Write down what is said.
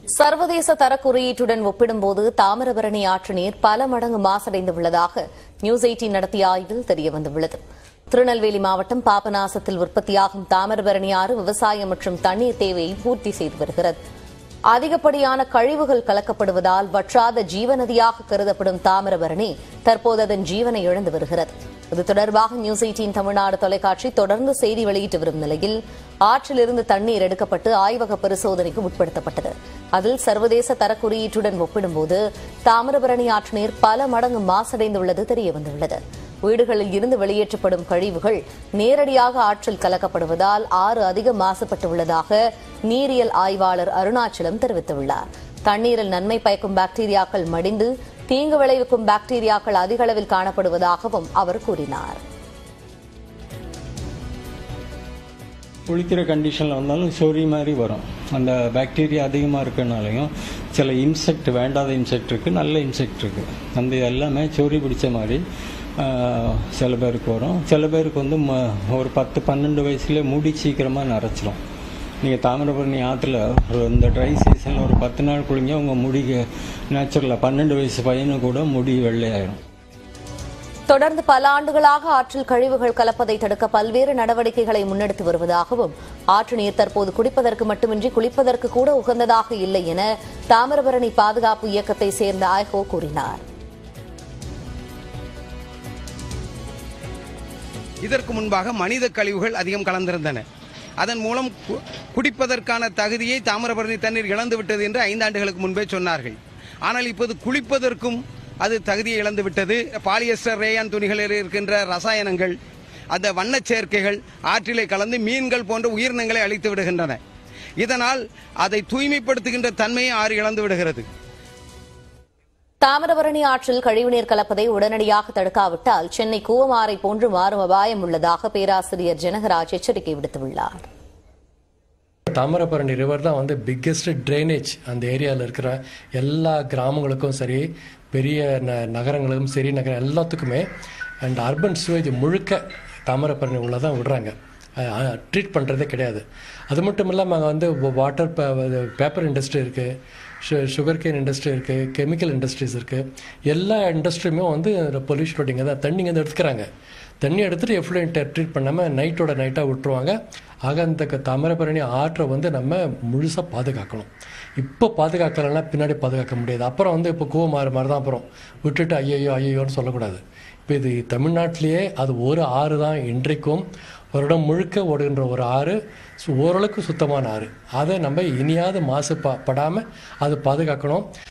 சர்வதேச தர குறியீட்டுடன் ஒப்பிடும்போது தாமிரபரணி ஆற்று நீர் பல மடங்கு மாசடைந்துள்ளதாக நியூஸ் எயிட்டீன் நடத்திய ஆய்வில் தெரியவந்துள்ளது திருநெல்வேலி மாவட்டம் பாபநாசத்தில் உற்பத்தியாகும் தாமிரபரணி ஆறு விவசாயம் மற்றும் தண்ணீர் தேவையை பூர்த்தி செய்து வருகிறது அதிகப்படியான கழிவுகள் கலக்கப்படுவதால் வற்றாத ஜீவநதியாக கருதப்படும் தாமிரபரணி தற்போது அதன் ஜீவனை இழந்து வருகிறது இது தொடர்பாக நியூஸ் எயிட்டீன் தமிழ்நாடு தொலைக்காட்சி தொடர்ந்து செய்தி வெளியிட்டு வரும் நிலையில் ஆற்றிலிருந்து தண்ணீர் எடுக்கப்பட்டு ஆய்வக பரிசோதனைக்கு உட்படுத்தப்பட்டது அதில் சர்வதேச தர குறியீட்டுடன் ஒப்பிடும்போது தாமிரபரணி ஆற்று நீர் பல மடங்கு மாசடைந்துள்ளது தெரியவந்துள்ளது வீடுகளில் இருந்து வெளியேற்றப்படும் கழிவுகள் நேரடியாக ஆற்றில் கலக்கப்படுவதால் ஆறு அதிக மாசுபட்டுள்ளதாக நீரியல் ஆய்வாளர் அருணாச்சலம் தெரிவித்துள்ளார் தண்ணீரில் நன்மை பயக்கும் பாக்டீரியாக்கள் மடிந்து தீங்கு விளைவிக்கும் பாக்டீரியாக்கள் அதிக அளவில் காணப்படுவதாகவும் அவர் கூறினார் குளிக்கிற கண்டிஷனில் வந்தாலும் சொறி மாதிரி வரும் அந்த பாக்டீரியா அதிகமாக இருக்கனாலையும் சில இன்செக்ட் வேண்டாத இன்செக்ட் இருக்குது நல்ல இன்செக்ட் இருக்குது அந்த எல்லாமே சொறி பிடிச்ச மாதிரி ஆஹ், சில பேருக்கு வரும் சில பேருக்கு வந்து ம- ஒரு பத்து பன்னெண்டு வயசுல முடி சீக்கிரமாக நரைச்சிரும் நீங்கள் தாமிரபரணி ஆற்றுல ஒரு இந்த ட்ரை சீசனில் ஒரு பத்து நாள் குளிங்க உங்கள் முடிக்கு நேச்சுரலாக பன்னெண்டு வயசு பையனு கூட முடி வெள்ளையாயிரும் தொடர்ந்து பல ஆண்டுகளாக ஆற்றில் கழிவுகள் கலப்பதை தடுக்க பல்வேறு நடவடிக்கைகளை முன்னெடுத்து வருவதாகவும் ஆற்று நீர் தற்போது குடிப்பதற்கு மட்டுமின்றி குளிப்பதற்கு கூட உகந்ததாக இல்லை என தாமிரபரணி பாதுகாப்பு இயக்கத்தை சேர்ந்த ஆய்கோ கூறினார் இதற்கு முன்பாக மனித கழிவுகள் அதிகம் கலந்திருந்தன அதன் மூலம் கு- குடிப்பதற்கான தகுதியை தாமிரபரணி தண்ணீர் இழந்து விட்டது என்று ஐந்தாண்டுகளுக்கு முன்பே சொன்னார்கள் ஆனால் இப்போது குளிப்பதற்கும் அது தகுதியை இழந்து விட்டது பாலியஸ்டர் ரேயான் துணிகளில் இருக்கின்ற ரசாயனங்கள் அந்த வண்ணச் சேர்க்கைகள் ஆற்றிலே கலந்து மீன்கள் போன்ற உயிரினங்களை அழித்து விடுகின்றன இதனால் அதை தூய்மைப்படுத்துகின்ற தன்மையை ஆறு இழந்து விடுகிறது தாமிரபரணி ஆற்றில் கழிவுநீர் கலப்பதை உடனடியாக தடுக்காவிட்டால் சென்னை கூவமாறை போன்று மாறும் அபாயம் உள்ளதாக பேராசிரியர் ஜனகராஜ் எச்சரிக்கை விடுத்துள்ளார் தாமிரபரணி ரிவர் தான் வந்து பிக்கெஸ்ட் ட்ரைனேஜ் அந்த ஏரியாவில் இருக்கிற எல்லா கிராமங்களுக்கும் சரி பெரிய ந நகரங்களுக்கும் சரி நகரம் எல்லாத்துக்குமே அண்ட் அர்பன் சுவேஜ் முழுக்க தாமிரபரணி உள்ள தான் விடுறாங்க ட்ரீட் பண்ணுறதே கிடையாது அது மட்டும் இல்லாமல் அங்கே வந்து வாட்டர் பேப்பர் இண்டஸ்ட்ரி இருக்குது சு சுகர் கேன் இண்டஸ்ட்ரி இருக்குது கெமிக்கல் இண்டஸ்ட்ரீஸ் இருக்குது எல்லா இண்டஸ்ட்ரியுமே வந்து பொல்யூஷன் இங்கே தான் தண்ணி இங்கே எடுத்துக்கிறாங்க தண்ணி எடுத்துகிட்டு எஃப்ளூயன்ட்டை ட்ரீட் பண்ணாமல் நைட்டோட நைட்டாக விட்டுருவாங்க ஆக அந்த க- தாமிரபரணி ஆற்றை வந்து நம்ம முழுசாக பாதுகாக்கணும் இப்போ பாதுகாக்கலைன்னா பின்னாடி பாதுகாக்க முடியாது அப்புறம் வந்து இப்போ கூவமாறு மாதிரி தான் அப்புறம் விட்டுட்டு ஐயையோ ஐயையோன்னு சொல்லக்கூடாது இப்போ இது தமிழ்நாட்டிலேயே அது ஒரு ஆறு தான் இன்றைக்கும் வருடம் முழுக்க ஓடுகின்ற ஒரு ஆறு சு- ஓரளவுக்கு சுத்தமான ஆறு அதை நம்ம இனியாவது மாசு ப படாமல் அதை பாதுகாக்கணும்